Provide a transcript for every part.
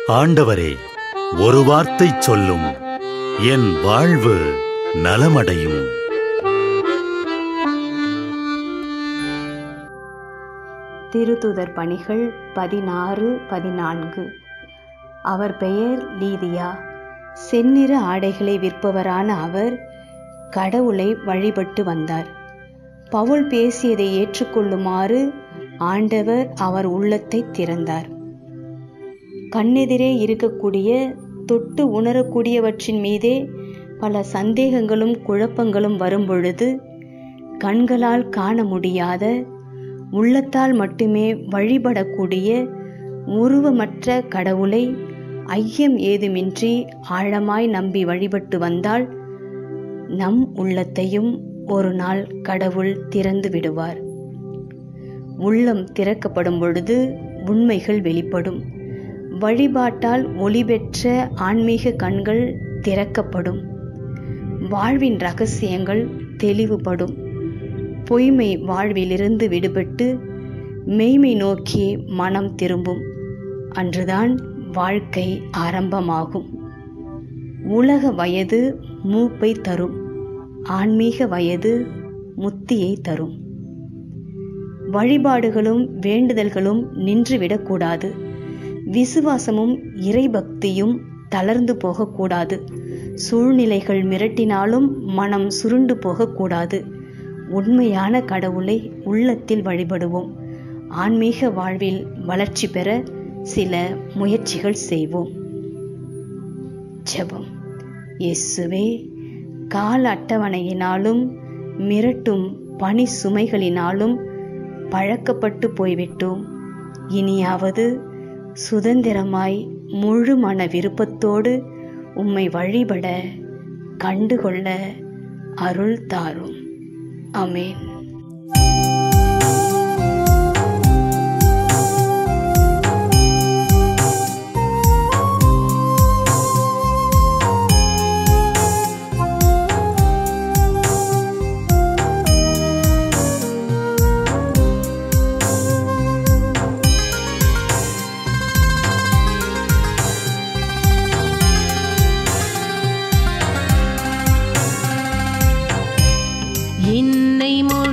ஆண்டவரே ஒரு வார்த்தை சொல்லும் என் வாழ்வு நலமடையும் திருத்துதர் பணிகள் பதினாறு பதினான்கு அவர் பெயர் லீதியா செந்நிற ஆடைகளை விற்பவரான அவர் கடவுளை வழிபட்டு வந்தார் பவுல் பேசியதை ஏற்றுக்கொள்ளுமாறு ஆண்டவர் அவர் உள்ளத்தை திறந்தார் கண்ணெதிரே இருக்கக்கூடிய தொட்டு உணரக்கூடியவற்றின் மீதே பல சந்தேகங்களும் குழப்பங்களும் வரும்பொழுது கண்களால் காண முடியாத உள்ளத்தால் மட்டுமே வழிபடக்கூடிய உருவமற்ற கடவுளை ஐயம் ஏதுமின்றி ஆழமாய் நம்பி வழிபட்டு வந்தால் நம் உள்ளத்தையும் ஒரு நாள் கடவுள் திறந்து விடுவார் உள்ளம் திறக்கப்படும் பொழுது உண்மைகள் வெளிப்படும் வழிபாட்டால் ஒளி பெற்ற ஆன்மீக கண்கள் திறக்கப்படும் வாழ்வின் ரகசியங்கள் தெளிவுபடும் பொய்மை வாழ்விலிருந்து விடுபட்டு மெய்மை நோக்கி மனம் திரும்பும் அன்றுதான் வாழ்க்கை ஆரம்பமாகும் உலக வயது மூப்பை தரும் ஆன்மீக வயது முத்தியை தரும் வழிபாடுகளும் வேண்டுதல்களும் நின்றுவிடக்கூடாது விசுவாசமும் இறைபக்தியும் தளர்ந்து போகக்கூடாது சூழ்நிலைகள் மிரட்டினாலும் மனம் சுருண்டு போகக்கூடாது உண்மையான கடவுளை உள்ளத்தில் வழிபடுவோம் ஆன்மீக வாழ்வில் வளர்ச்சி பெற சில முயற்சிகள் செய்வோம் ஜெபம் இயேசுவே கால அட்டவணையினாலும் மிரட்டும் பணி சுமைகளினாலும் பழக்கப்பட்டு போய்விட்டோம் இனியாவது சுதந்திரமாய் முழு மன விருப்பத்தோடு உம்மை வழிபட கண்டுகொள்ள அருள் தாரும் அமேன் என்னை முழு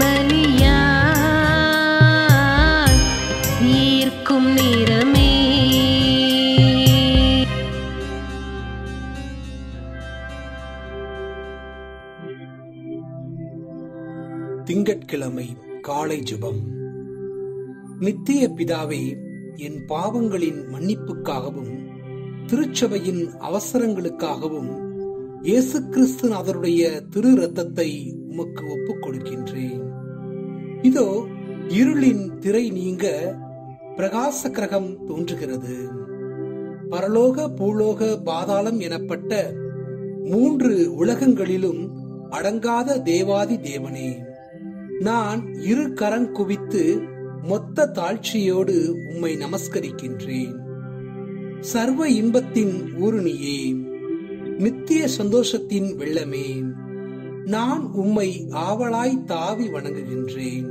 பலியாய் ஈர்க்கும் நிறமே திங்கட்கிழமை காலை ஜெபம் நித்திய பிதாவே என் பாவங்களின் மன்னிப்புக்காகவும் திருச்சபையின் அவசரங்களுக்காகவும் இயேசு கிறிஸ்து அவருடைய திரு ரத்தத்தை உமக்கு ஒப்புக் கொடுக்கின்றேன் இதோ இருளின் திரை நீங்க பிரகாச கிரகம் தோன்றுகிறது பரலோக பூலோக பாதாளம் எனப்பட்ட மூன்று உலகங்களிலும் அடங்காத தேவாதி தேவனே நான் இரு கரம் குவித்து மொத்த தாழ்ச்சியோடு உம்மை நமஸ்கரிக்கின்றேன் சர்வ இன்பத்தின் ஊருணியே நித்திய சந்தோஷத்தின் வெள்ளமே நான் உம்மை ஆவலாய் தாவி வணங்குகின்றேன்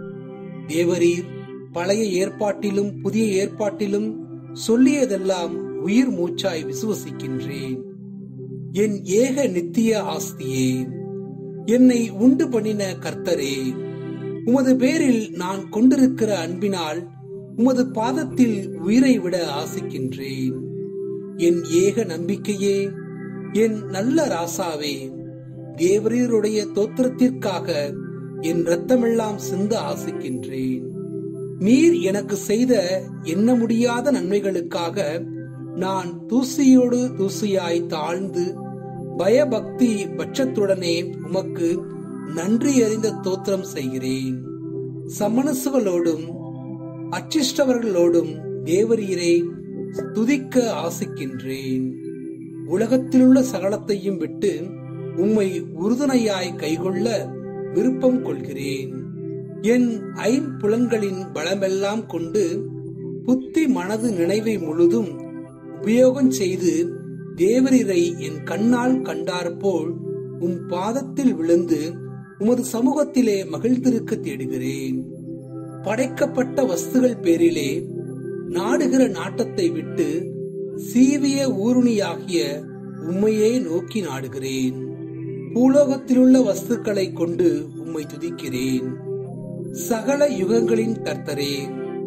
தேவரீர் பழைய ஏற்பாட்டிலும் புதிய ஏற்பாட்டிலும் சொல்லியதெல்லாம் உயிர் மூச்சாய் விசுவசிக்கின்றேன் என் ஏக நித்திய ஆஸ்தியே என்னை உண்டு பண்ணின கர்த்தரே உமது பேரில் நான் கொண்டிருக்கிற அன்பினால் உமது பாதத்தில் உயிரை விட ஆசிக்கின்றேன் என் ஏக நம்பிக்கையே என் நல்ல ராசாவே தேவரீருடைய தோத்திரத்திற்காக என் இரத்தமெல்லாம் சிந்த ஆசிக்கின்றேன் நீர் எனக்கு செய்த எண்ண முடியாத நன்மைகளுக்காக நான் தூசியோடு தூசியாய் தாழ்ந்து பயபக்தி பட்சத்துடனே உமக்கு நன்றி அறிந்த தோத்திரம் செய்கிறேன் சமணசுகளோடும் அச்சிஷ்டவர்களோடும் தேவரீரை துதிக்க ஆசிக்கின்றேன் உலகத்திலுள்ள சகலத்தையும் விட்டு உம்மை உறுதுணையாய் கைகொள்ள விருப்பம் கொள்கிறேன் என் ஐம்புலன்களின் பலமெல்லாம் கொண்டு புத்தி மனது நினைவை முழுதும் உபயோகம் செய்து தேவரீரை என் கண்ணால் கண்டாற்போல் உம் பாதத்தில் விழுந்து உமது சமூகத்திலே மகிழ்ந்திருக்க தேடுகிறேன் படைக்கப்பட்ட வஸ்துகள் பேரிலே நாடுகிற நாட்டத்தை விட்டு சீவிய ஊருணியாகிய உம்மையே நோக்கி நாடுகிறேன் பூலோகத்திலுள்ள வஸ்துக்களை கொண்டு உம்மை துதிக்கிறேன் சகல யுகங்களின் கர்த்தரே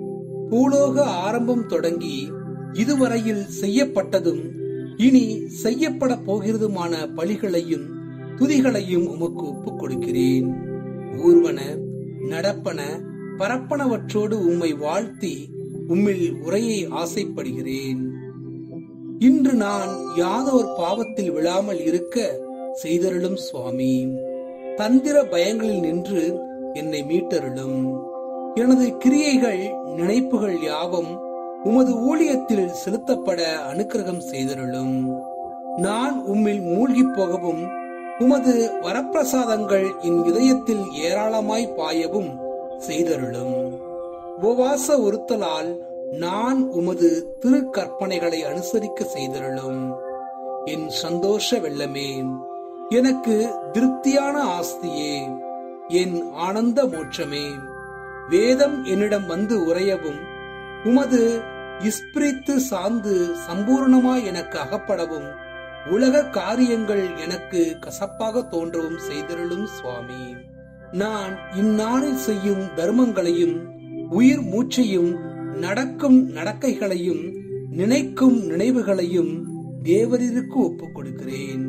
பூலோக ஆரம்பம் தொடங்கி இதுவரையில் செய்யப்பட்டதும் இனி செய்யப்பட போகிறதுமான பலிகளையும் துதிகளையும் உமக்கு ஒப்புக் கொடுக்கிறேன் ஊர்வன நடப்பன பரப்பனவற்றோடு உம்மை வாழ்த்தி உம்மில் உரையை ஆசைப்படுகிறேன் இன்று நான் யாதோர் பாவத்தில் விழாமல் இருக்க செய்தருளும் சுவாமி தந்திர பயங்களில் நின்று என்னை மீட்டருளும் எனது கிரியைகள் நினைப்புகள் யாவும் உமது ஊழியத்தில் செலுத்தப்பட அனுக்கிரகம் செய்தருளும் நான் உம்மில் மூழ்கிப் போகவும் உமது வரப்பிரசாதங்கள் என் இதயத்தில் ஏராளமாய் பாயவும் செய்தருளும் உபவாச ஒருத்தலால் நான் உமது திருக்கற்பனைகளை அனுசரிக்க செய்தருளும் என் சந்தோஷ வெள்ளமே எனக்கு திருப்தியான ஆஸ்தியே என் ஆனந்த மோட்சமே வேதம் என்னிடம் வந்து உரையவும் உமது இஸ்பிரித்து சார்ந்து சம்பூர்ணமாய் எனக்கு அகப்படவும் உலக காரியங்கள் எனக்கு கசப்பாக தோன்றவும் செய்திருளும் சுவாமி நான் இந்நாளில் செய்யும் தர்மங்களையும் உயிர் மூச்சையும் நடக்கும் நடக்கைகளையும் நினைக்கும் நினைவுகளையும் தேவரிற்கு ஒப்புக் கொடுக்கிறேன்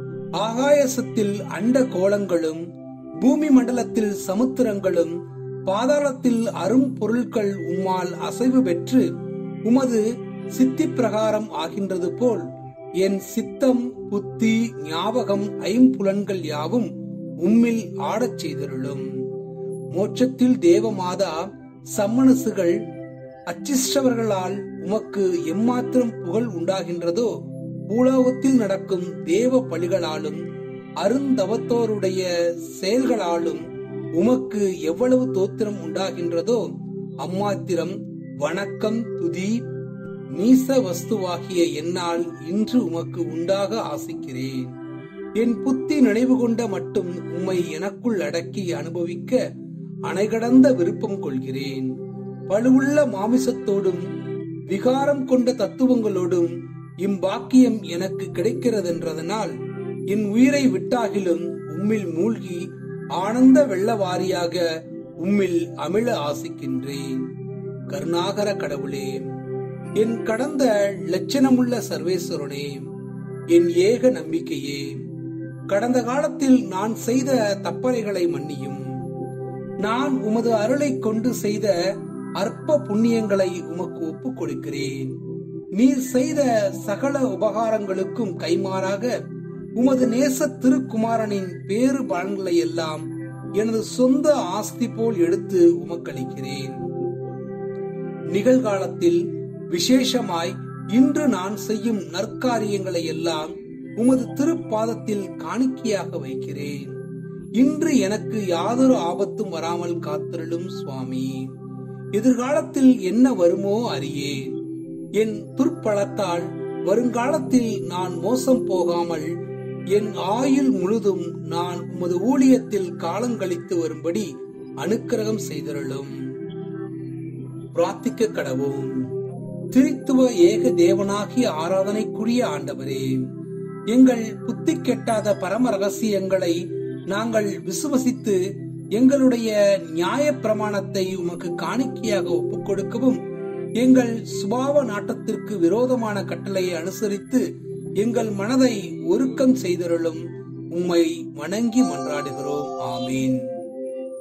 ஆகாயசத்தில் அண்ட கோலங்களும் பூமி மண்டலத்தில் சமுத்திரங்களும் பாதாளத்தில் அரும் பொருட்கள் உம்மால் அசைவு பெற்று உமது சித்தி பிரகாரம் ஆகின்றது போல் என் சித்தம் புத்தி ஞாபகம் ஐம்புலன்கள் யாவும் உம்மில் ஆடச் செய்தருளும் மோட்சத்தில் தேவமாதா சம்மனசுகள் அச்சிஷ்டவர்களால் உமக்கு எம்மாத்திரம் புகழ் உண்டாகின்றதோ பூலோகத்தில் நடக்கும் தேவ பலிகளாலும் அருந்தவத்தோருடைய செயல்களாலும் உமக்கு எவ்வளவு தோத்திரம் உண்டாகின்றதோ அம்மாத்திரம் வணக்கம் துதி நீச வஸ்துவாகிய என்னால் இன்று உமக்கு உண்டாக ஆசிக்கிறேன் என் புத்தி நினைவு கொண்ட மட்டும் உம்மை எனக்குள் அடக்கி அனுபவிக்க அணைகடந்த விருப்பம் கொள்கிறேன் பழுவுள்ள மாமிசத்தோடும் விகாரம் கொண்ட தத்துவங்களோடும் இம்பாக்கியம் எனக்கு கிடைக்கிறதென்றதனால் என் உயிரை விட்டாகிலும் உம்மில் மூழ்கி ஆனந்த வெள்ளவாரியாக உம்மில் அமிழ ஆசிக்கின்றேன் கருணாகர கடவுளே என் கடந்த லட்சணமுள்ள சர்வேஸ்வரனே என் ஏக நம்பிக்கையே கடந்த காலத்தில் நான் செய்த தப்பறைகளை மன்னியும் நான் உமது அருளை கொண்டு செய்த அற்ப புண்ணியங்களை உமக்கு ஒப்புக் கொடுக்கிறேன் நீர் செய்த சகல உபகாரங்களுக்கும் கைமாறாக உமது நேச திருக்குமாரனின் பேறு பலன்களை எல்லாம் எனது சொந்த ஆஸ்தி போல் எடுத்து உமக்களிக்கிறேன் நிகழ்காலத்தில் விசேஷமாய் இன்று நான் செய்யும் நற்காரியங்களை எல்லாம் உமது திருப்பாதத்தில் காணிக்கையாக வைக்கிறேன் இன்று எனக்கு யாதொரு ஆபத்தும் வராமல் காத்திருளும் சுவாமி எதிர்காலத்தில் என்ன வருமோ அறியேன் என் துர்ப்பழத்தால் வருங்காலத்தில் நான் மோசம் போகாமல் என் ஆயுள் முழுதும் நான் உமது ஊழியத்தில் காலங்கழித்து வரும்படி அனுக்கிரகம் செய்திருளும் பிரார்த்திக்க கடவோம் திரித்துவ ஏக தேவனாகிய ஆராதனைக்குரிய ஆண்டவரே எங்கள் புத்தி கெட்டாத பரம ரகசியங்களை நாங்கள் விசுவசித்து எங்களுடைய நியாய பிரமாணத்தை உமக்கு காணிக்கையாக ஒப்புக் கொடுக்கவும் எங்கள் சுபாவ நாட்டத்திற்கு விரோதமான கட்டளையை அனுசரித்து எங்கள் மனதை ஒருக்கம் செய்தருளும் உம்மை வணங்கி மன்றாடுகிறோம் ஆமீன்